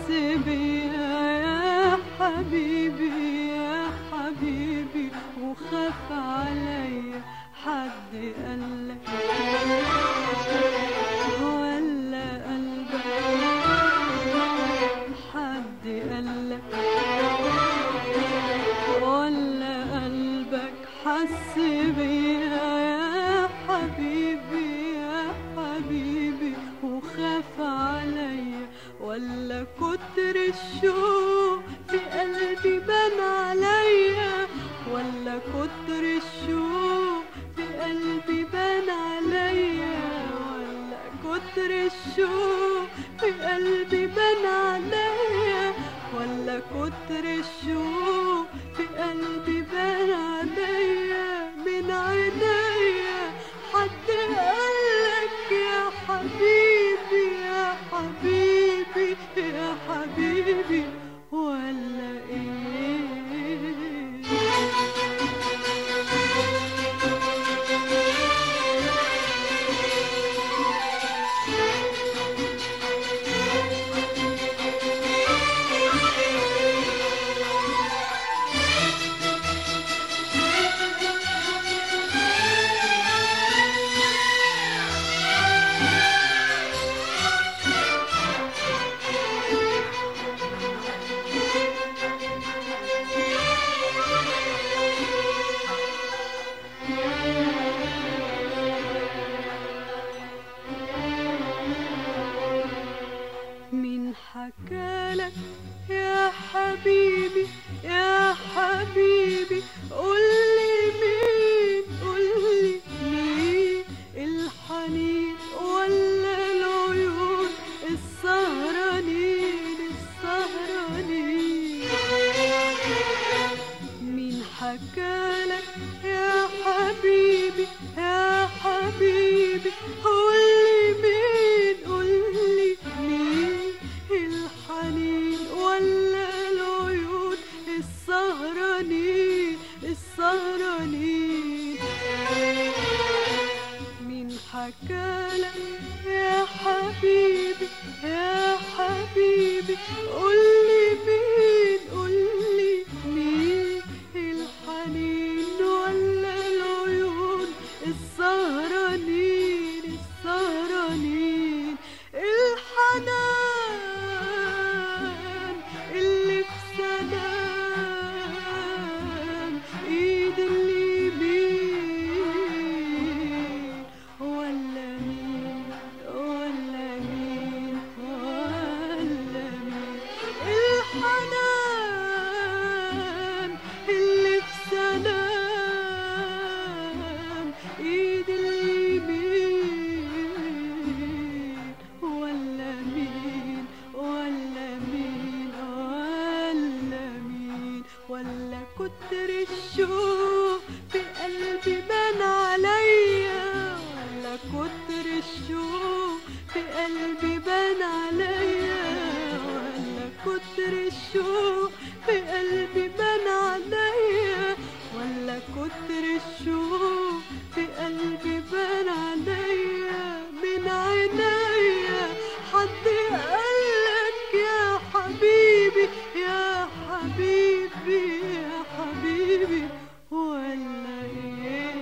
حس بيا يا حبيبي يا حبيبي وخاف عليا حد قالك ولا قلبك حد قالك ولا قلبك حس بيا يا حبيبي يا حبيبي وخاف عليا ولا كتر الشوق في قلبي بان عليا ولا كتر الشوق في قلبي بان عليا ولا كتر الشوق في قلبي بان عليا ولا كتر الشوق في قلبي بان عليا من عينيا حد قالك يا حبيبي يا حبيبي يا حبيبي ولا ايه مين حكالك يا حبيبي يا حبيبي قولي مين قولي مين الحنين ولا العيون السهرانين السهرانين مين حكالك يا حبيبي يا حبيبي قولي مين قولي مين الحنين ولا العيون السهرانين السهرانين مين حكالك يا حبيبي يا حبيبي قولي مين قولي مين الحنين ولا العيون السهرانين السهرانين الحنان اللي في سلام ايد اليمين ولا مين ولا مين ولا مين الحنان اللي في سلام ايد اليمين ولا مين ولا مين ولا مين ولا كتر الشوق في قلبي بان عليا ولا كتر الشوق في قلبي بان عليا ولا كتر الشوق في قلبي بان عليا ولا كتر الشوق في قلبي بان عليا من عينيا حد قالك يا حبيبي يا حبيبي يا حبيبي ولا ايه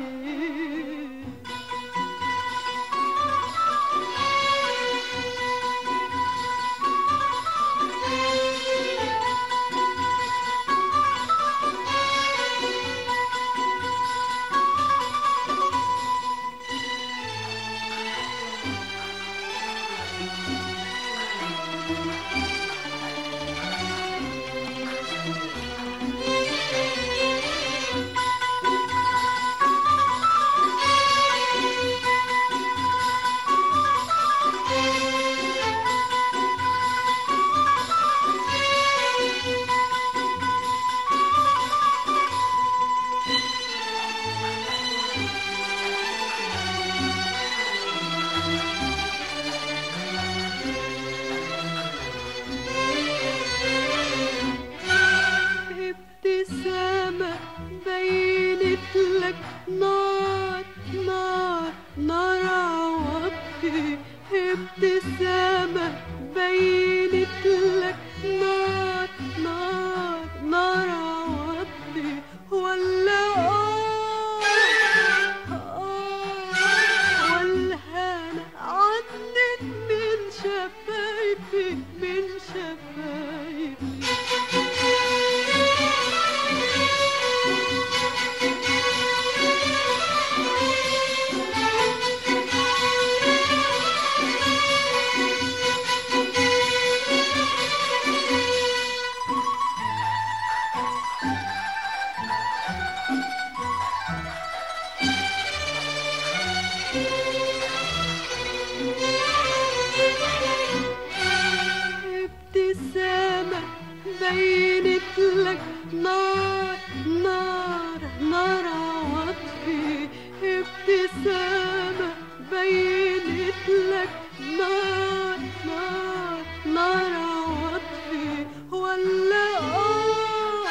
نار عطفي ابتسامة بينت لك نار نار نار عطفي ولا آه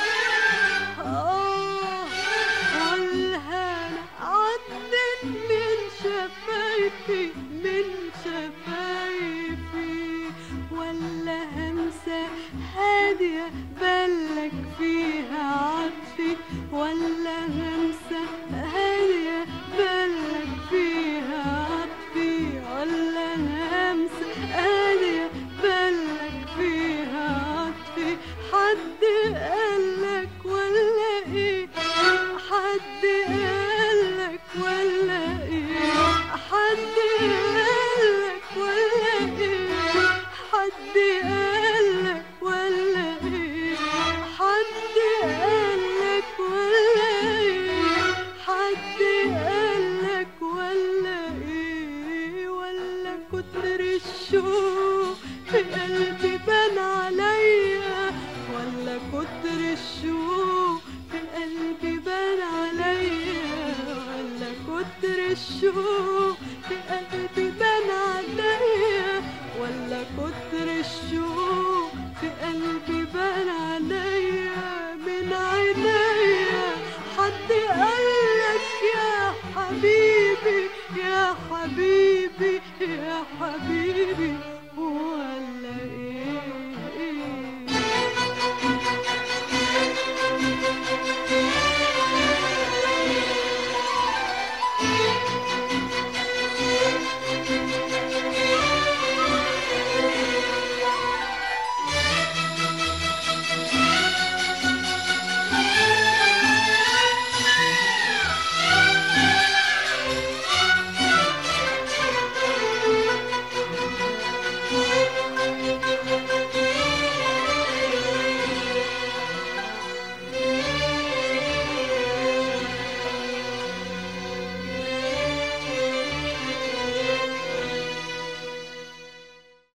آه والهنا عدت من شفايفي من شفايفي ولا همسة هادية بالك فيها عطفي ولا همسة هادية بالك فيها عطفي ولا همسة هادية بالك فيها عطفي حد قالك ولا ايه حد قالك ولا ايه حد قالك ولا ايه حد قالك ولا ايه حد قالك ولا ايه حد قالك ولا ايه ولا كتر الشوق في قلبي بان عليا ولا كتر الشوق في قلبي بان عليا ولا كتر الشوق